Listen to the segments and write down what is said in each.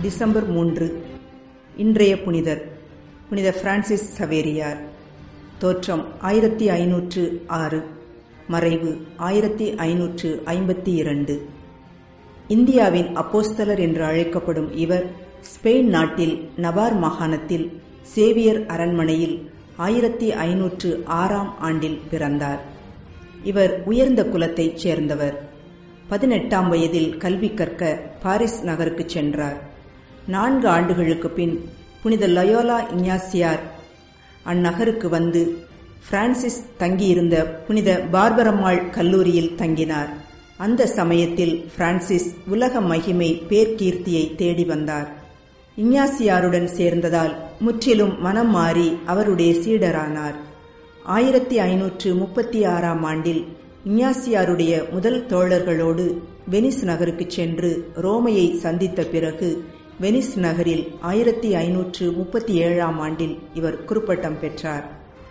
December மூன்று இன்றைய புனிதர் புனித பிரான்சிஸ் சவேரியார் தோற்றம் ஆயிரத்தி ஐநூற்று ஆறு மறைவு ஆயிரத்தி ஐநூற்று ஐம்பத்தி இரண்டு இந்தியாவின் அப்போஸ்தலர் என்று அழைக்கப்படும் இவர் ஸ்பெயின் நாட்டில் நவார் மாகாணத்தில் சேவியர் அரண்மனையில் ஆயிரத்தி ஐநூற்று ஆறாம் ஆண்டில் பிறந்தார் இவர் உயர்ந்த குலத்தைச் சேர்ந்தவர் பதினெட்டாம் வயதில் கல்வி கற்க பாரிஸ் நகருக்கு சென்றார் நான்கு ஆண்டுகளுக்கு பின் புனித லயோலா இஞ்ஞாசியார் அந்நகருக்கு வந்து பிரான்சிஸ் தங்கியிருந்த புனித பார்பரம்மாள் கல்லூரியில் தங்கினார் அந்த சமயத்தில் பிரான்சிஸ் உலக மகிமை பேர்கீர்த்தியை தேடி வந்தார் இஞ்ஞாசியாருடன் சேர்ந்ததால் முற்றிலும் மனம் மாறி அவருடைய சீடரானார் ஆயிரத்தி ஐநூற்று முப்பத்தி ஆறாம் ஆண்டில் இஞ்ஞாசியாருடைய முதல் தோழர்களோடு வெனிஸ் நகருக்கு சென்று ரோமையை சந்தித்த பிறகு வெனிஸ் நகரில் ஆயிரத்தி ஐநூற்று முப்பத்தி ஏழாம் ஆண்டில் இவர் குறுப்பட்டம் பெற்றார்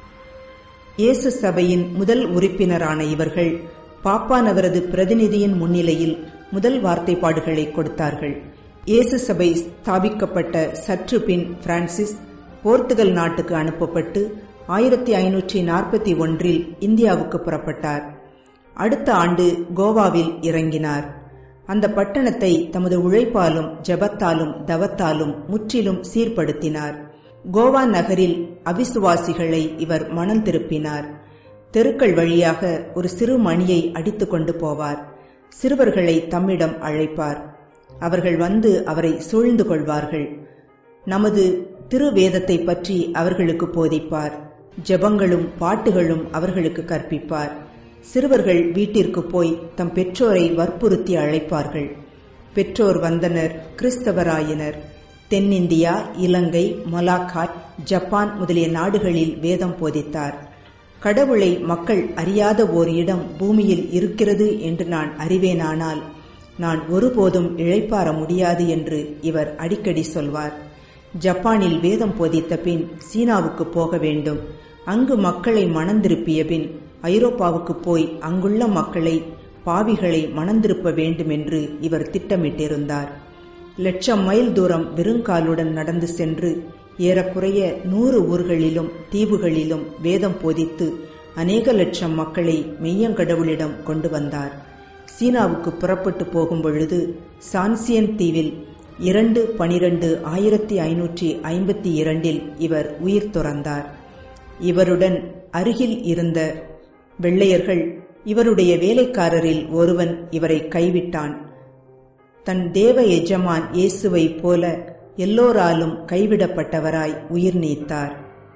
இயேசு சபையின் முதல் உறுப்பினரான இவர்கள் பாப்பானவரது பிரதிநிதியின் முன்னிலையில் முதல் வார்த்தைப்பாடுகளை கொடுத்தார்கள் இயேசு சபை ஸ்தாபிக்கப்பட்ட சற்று பின் பிரான்சிஸ் போர்த்துகல் நாட்டுக்கு அனுப்பப்பட்டு ஆயிரத்தி ஐநூற்றி நாற்பத்தி ஒன்றில் இந்தியாவுக்கு புறப்பட்டார் அடுத்த ஆண்டு கோவாவில் இறங்கினார் அந்த பட்டணத்தை தமது உழைப்பாலும் ஜபத்தாலும் தவத்தாலும் முற்றிலும் சீர்படுத்தினார் கோவா நகரில் அவிசுவாசிகளை இவர் மனம் திருப்பினார் தெருக்கள் வழியாக ஒரு சிறு மணியை அடித்து கொண்டு போவார் சிறுவர்களை தம்மிடம் அழைப்பார் அவர்கள் வந்து அவரை சூழ்ந்து கொள்வார்கள் நமது திருவேதத்தை பற்றி அவர்களுக்கு போதிப்பார் ஜெபங்களும் பாட்டுகளும் அவர்களுக்கு கற்பிப்பார் சிறுவர்கள் வீட்டிற்கு போய் தம் பெற்றோரை வற்புறுத்தி அழைப்பார்கள் பெற்றோர் வந்தனர் கிறிஸ்தவராயினர் தென்னிந்தியா இலங்கை மொலாக்காட் ஜப்பான் முதலிய நாடுகளில் வேதம் போதித்தார் கடவுளை மக்கள் அறியாத ஓர் இடம் பூமியில் இருக்கிறது என்று நான் அறிவேனானால் நான் ஒருபோதும் இழைப்பார முடியாது என்று இவர் அடிக்கடி சொல்வார் ஜப்பானில் வேதம் போதித்த பின் சீனாவுக்கு போக வேண்டும் அங்கு மக்களை மணந்திருப்பிய பின் ஐரோப்பாவுக்கு போய் அங்குள்ள மக்களை பாவிகளை மணந்திருப்ப வேண்டும் என்று இவர் திட்டமிட்டிருந்தார் லட்சம் மைல் தூரம் வெறுங்காலுடன் நடந்து சென்று ஏறக்குறைய நூறு ஊர்களிலும் தீவுகளிலும் வேதம் போதித்து அநேக லட்சம் மக்களை மெய்யங்கடவுளிடம் கொண்டு வந்தார் சீனாவுக்கு புறப்பட்டு போகும் பொழுது சான்சியன் தீவில் இரண்டு பனிரெண்டு ஆயிரத்தி ஐநூற்றி ஐம்பத்தி இரண்டில் இவர் உயிர் துறந்தார் இவருடன் அருகில் இருந்த வெள்ளையர்கள் இவருடைய வேலைக்காரரில் ஒருவன் இவரை கைவிட்டான் தன் தேவ எஜமான் இயேசுவைப் போல எல்லோராலும் கைவிடப்பட்டவராய் உயிர் நீத்தார்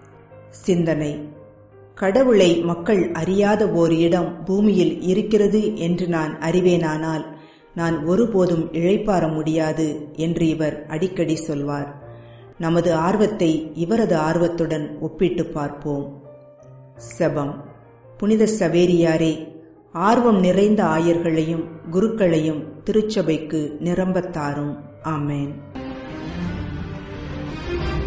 சிந்தனை கடவுளை மக்கள் அறியாத ஓர் இடம் பூமியில் இருக்கிறது என்று நான் அறிவேனானால் நான் ஒருபோதும் இழைப்பார முடியாது என்று இவர் அடிக்கடி சொல்வார் நமது ஆர்வத்தை இவரது ஆர்வத்துடன் ஒப்பிட்டு பார்ப்போம் செபம் புனித சவேரியாரே ஆர்வம் நிறைந்த ஆயர்களையும் குருக்களையும் திருச்சபைக்கு நிரம்பத்தாரும் ஆமேன்